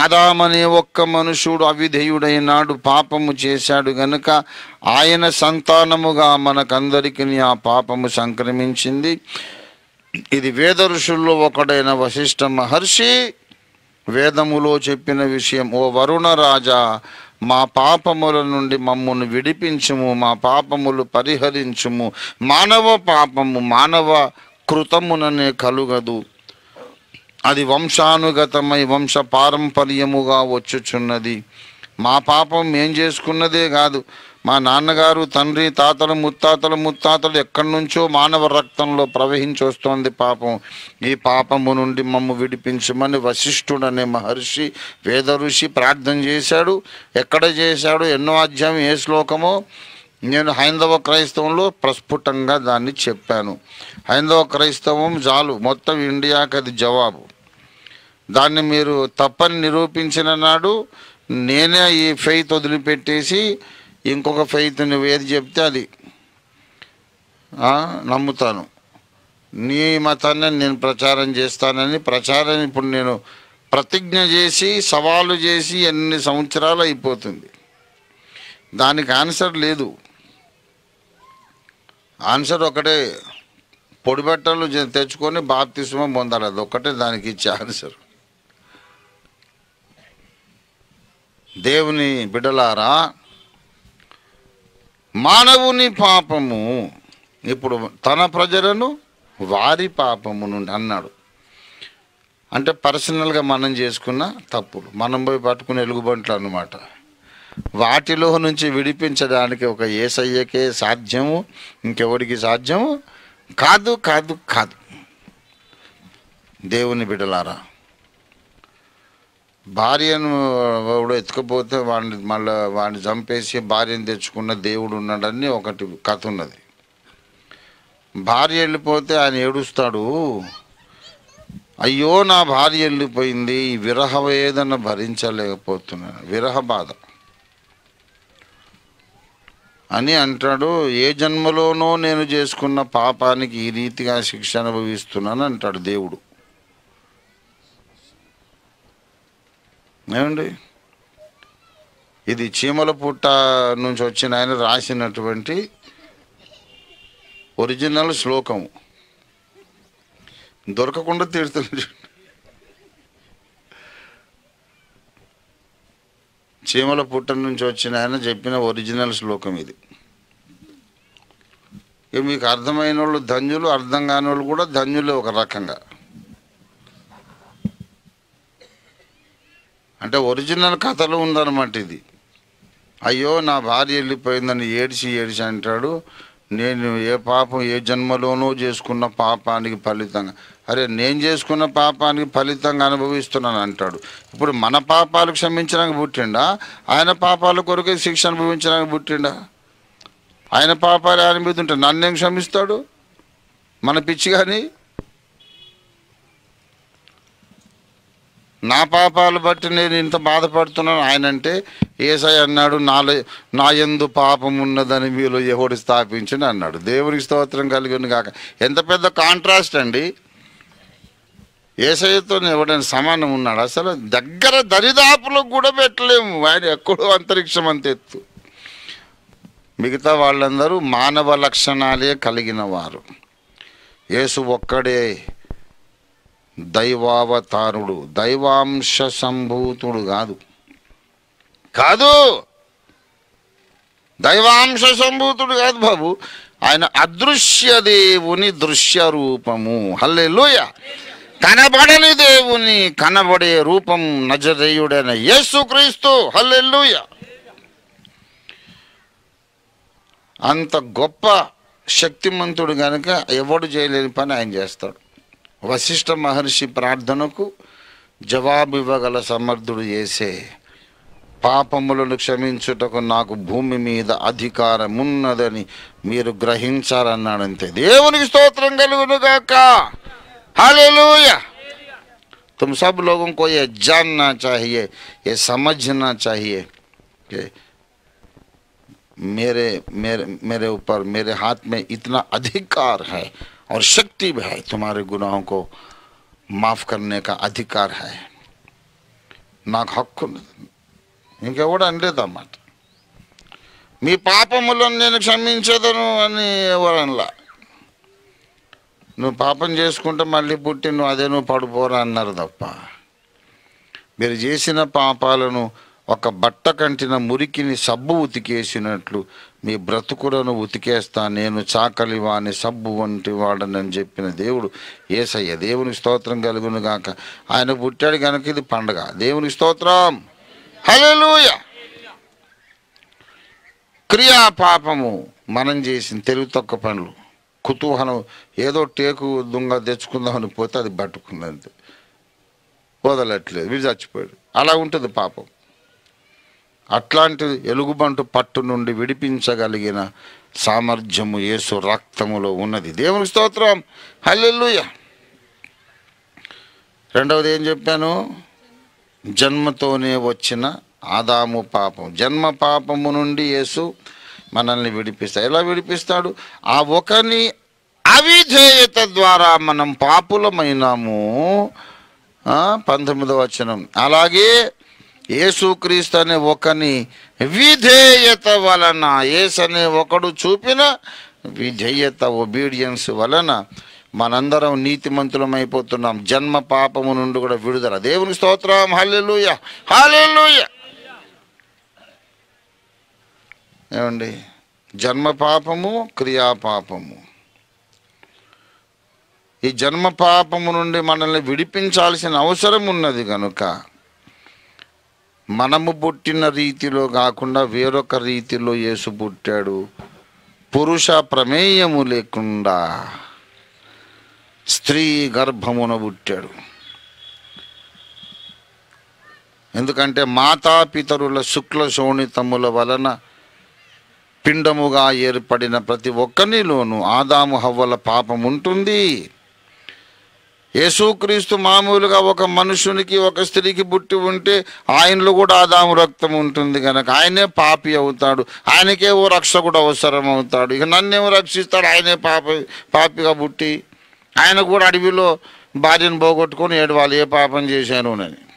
ఆదామనే ఒక్క మనుషుడు అవిధేయుడైనాడు పాపము చేశాడు గనుక ఆయన సంతానముగా మనకందరికి ఆ పాపము సంక్రమించింది ఇది వేద ఋషుల్లో ఒకడైన వశిష్ఠ మహర్షి వేదములో చెప్పిన విషయం ఓ వరుణ రాజా మా పాపముల నుండి మమ్మల్ని విడిపించుము మా పాపములు పరిహరించుము మానవ పాపము మానవ కృతముననే కలుగదు అది వంశానుగతమై వంశ పారంపర్యముగా వచ్చుచున్నది మా పాపం ఏం చేసుకున్నదే కాదు మా నాన్నగారు తండ్రి తాతలు ముత్తాతలు ముత్తాతలు ఎక్కడి నుంచో మానవ రక్తంలో ప్రవహించి వస్తోంది పాపం ఈ పాపము నుండి మమ్ము విడిపించమని వశిష్ఠుడు అనే మహర్షి వేద ఋషి ప్రార్థన చేశాడు ఎక్కడ చేశాడు ఎన్నో అధ్యాయం ఏ శ్లోకమో నేను హైందవ క్రైస్తవంలో ప్రస్ఫుటంగా దాన్ని చెప్పాను హైందవ క్రైస్తవం చాలు మొత్తం ఇండియాకి అది జవాబు దాన్ని మీరు తప్పని నిరూపించిన నాడు నేనే ఈ ఫెయిత్ వదిలిపెట్టేసి ఇంకొక ఫెయిత్ నువ్వు ఏది చెప్తే అది ఆ, నమ్ముతాను నీ మతాన్ని నేను ప్రచారం చేస్తానని ప్రచారం ఇప్పుడు నేను ప్రతిజ్ఞ చేసి సవాలు చేసి ఎన్ని సంవత్సరాలు అయిపోతుంది దానికి ఆన్సర్ లేదు ఆన్సర్ ఒకటే పొడి బట్టలు జ- తెచ్చుకొని బాప్తిస్మం పొందాలి అది ఒక్కటే దానికి ఇచ్చే ఆన్సర్ దేవుని బిడలారా మానవుని పాపము ఇప్పుడు తన ప్రజలను వారి పాపము నుండి అన్నాడు అంటే పర్సనల్గా మనం చేసుకున్న తప్పులు మనం పోయి పట్టుకుని ఎలుగుబంట్లు అన్నమాట వాటిలో నుంచి విడిపించడానికి ఒక ఏసయ్యకే సాధ్యము ఇంకెవరికి సాధ్యము కాదు కాదు కాదు దేవుని బిడలారా భార్యను వాడు ఎత్తుకపోతే వాడిని మళ్ళీ వాడిని చంపేసి భార్యను తెచ్చుకున్న దేవుడు ఉన్నాడని ఒకటి కథ ఉన్నది భార్య వెళ్ళిపోతే ఆయన ఏడుస్తాడు అయ్యో నా భార్య వెళ్ళిపోయింది ఈ విరహ వేదన భరించలేకపోతున్నాను విరహ బాధ అని అంటాడు ఏ జన్మలోనో నేను చేసుకున్న పాపానికి ఈ రీతిగా శిక్ష అనుభవిస్తున్నాను అంటాడు దేవుడు ఏమండి ఇది చీమల పుట్ట నుంచి వచ్చిన ఆయన రాసినటువంటి ఒరిజినల్ శ్లోకం దొరకకుండా తీరుతున్నాడు చీమల పుట్ట నుంచి వచ్చిన ఆయన చెప్పిన ఒరిజినల్ శ్లోకం ఇది ఇక మీకు అర్థమైన వాళ్ళు ధన్యులు అర్థం కాని వాళ్ళు కూడా ధన్యులే ఒక రకంగా అంటే ఒరిజినల్ కథలో ఉందన్నమాట ఇది అయ్యో నా భార్య వెళ్ళిపోయిందని ఏడిచి ఏడిచి అంటాడు నేను ఏ పాపం ఏ జన్మలోనో చేసుకున్న పాపానికి ఫలితంగా అరే నేను చేసుకున్న పాపానికి ఫలితంగా అనుభవిస్తున్నాను అంటాడు ఇప్పుడు మన పాపాలు క్షమించడానికి పుట్టిండా ఆయన పాపాల కొరకే శిక్ష అనుభవించడానికి పుట్టిండా ఆయన పాపాలు ఆయన మీద ఉంటే నన్నేం క్షమిస్తాడు మన పిచ్చి కానీ నా పాపాలు బట్టి నేను ఇంత బాధపడుతున్నాను ఆయన అంటే ఏసై అన్నాడు నాలో నా ఎందు పాపం ఉన్నదని మీలో ఎవడు స్థాపించని అన్నాడు దేవునికి స్తోత్రం కలిగిన కాక ఎంత పెద్ద కాంట్రాస్ట్ అండి ఏసయ్యతో ఎవడైనా సమానం ఉన్నాడు అసలు దగ్గర దరిదాపులో కూడా పెట్టలేము ఆయన ఎక్కడో అంతరిక్షం అంత ఎత్తు మిగతా వాళ్ళందరూ మానవ లక్షణాలే కలిగిన వారు యేసు ఒక్కడే దైవావతారుడు దైవాంశ సంభూతుడు కాదు కాదు దైవాంశ సంభూతుడు కాదు బాబు ఆయన అదృశ్య దేవుని దృశ్య రూపము హల్లెలూయ కనబడని దేవుని కనబడే రూపం నజరేయుడైన యేసుక్రీస్తు హల్లెలూయ అంత గొప్ప శక్తిమంతుడు కనుక ఎవడు చేయలేని పని ఆయన చేస్తాడు వశిష్ఠ మహర్షి ప్రార్థనకు జవాబు ఇవ్వగల సమర్థుడు చేసే పాపములను క్షమించుటకు నాకు భూమి మీద అధికారం ఉన్నదని మీరు గ్రహించాలన్నాడు అంతే దేవునికి స్తోత్రం కలుగును గాక हालेलुया तुम सब लोगों को ये जानना चाहिए ये समझना चाहिए कि मेरे मेरे मेरे ऊपर मेरे हाथ में इतना अधिकार है और शक्ति भी है तुम्हारे गुनाहों को माफ करने का अधिकार है నాకు హక్కు ఉన్నది ఇంకెవడు అనలేదు అన్నమాట మీ పాపములను నేను క్షమించదను అని ఎవరనలా నువ్వు పాపం చేసుకుంటే మళ్ళీ పుట్టి నువ్వు అదే నువ్వు పడిపోరా అన్నారు తప్ప మీరు చేసిన పాపాలను ఒక బట్ట కంటిన మురికిని సబ్బు ఉతికేసినట్లు మీ బ్రతుకులను ఉతికేస్తా నేను చాకలి వాని సబ్బు వంటి వాడనని చెప్పిన దేవుడు ఏసయ్య దేవుని స్తోత్రం కలుగును గాక ఆయన పుట్టాడు కనుక ఇది పండగ దేవుని స్తోత్రం హల్లెలూయా క్రియా పాపము మనం చేసిన తెలుగు తక్కువ పనులు కుతూహలం ఏదో టేకు దుంగ తెచ్చుకుందామని పోతే అది పట్టుకున్నది వదలట్లేదు వీడు చచ్చిపోయాడు అలా ఉంటుంది పాపం అట్లాంటి ఎలుగుబంటు పట్టు నుండి విడిపించగలిగిన సామర్థ్యము యేసు రక్తములో ఉన్నది దేవుని స్తోత్రం హల్లెలూయా రెండవది ఏం చెప్పాను జన్మతోనే వచ్చిన ఆదాము పాపం జన్మ పాపము నుండి యేసు మనల్ని విడిపిస్తాడు ఎలా విడిపిస్తాడు ఆ ఒకని అవిధేయత ద్వారా మనం పాపులమైనాము ఆ, పంతొమ్మిదవ వచనం అలాగే యేసుక్రీస్తు అనే ఒకని విధేయత వలన యేసు అనే ఒకడు చూపిన విధేయత ఒబీడియన్స్ వలన మనందరం నీతిమంతులం అయిపోతున్నాం జన్మ పాపము నుండి కూడా విడుదల దేవుని స్తోత్రం హల్లెలూయ హల్లెలూయ ఏమండి జన్మ పాపము క్రియా పాపము ఈ జన్మ పాపము నుండి మనల్ని విడిపించాల్సిన అవసరం ఉన్నది కనుక మనము పుట్టిన రీతిలో కాకుండా వేరొక రీతిలో యేసు పుట్టాడు పురుష ప్రమేయము లేకుండా స్త్రీ గర్భమున పుట్టాడు ఎందుకంటే మాతాపితరుల శుక్ల శోణితముల వలన పిండముగా ఏర్పడిన ప్రతి ఒక్కనిలోనూ ఆదాము హవ్వల పాపం ఉంటుంది యేసుక్రీస్తు మామూలుగా ఒక మనుషునికి ఒక స్త్రీకి పుట్టి ఉంటే ఆయనలో కూడా ఆదాము రక్తం ఉంటుంది కనుక ఆయనే పాపి అవుతాడు ఆయనకే ఓ రక్షకుడు అవసరం అవుతాడు ఇక నన్నేమో రక్షిస్తాడు ఆయనే పాప పాపిగా పుట్టి ఆయన కూడా అడవిలో భార్యను పోగొట్టుకొని ఏడు వాళ్ళు ఏ పాపం చేశాను అని